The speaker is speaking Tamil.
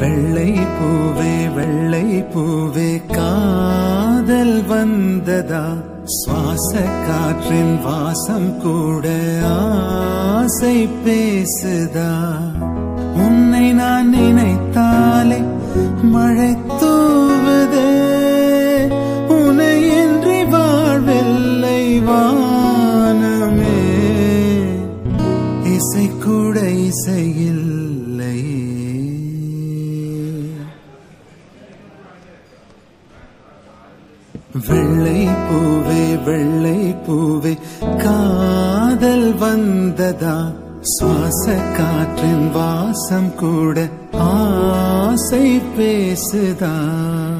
வெள்ளை பூவே வெள்ளை பூவே காதல் வந்ததா சுவாச காற்றின் வாசம் கூட ஆசை பேசுதா உன்னை நான் நினைத்தாலே மழை தூவுதே உன்னை இன்றி வாழ்வில்லை வானமே இசை கூட இசையில்லை வெள்ளை பூவே வெள்ளை பூவே காதல் வந்ததா சுவாச காற்றின் வாசம் கூட ஆசை பேசுதா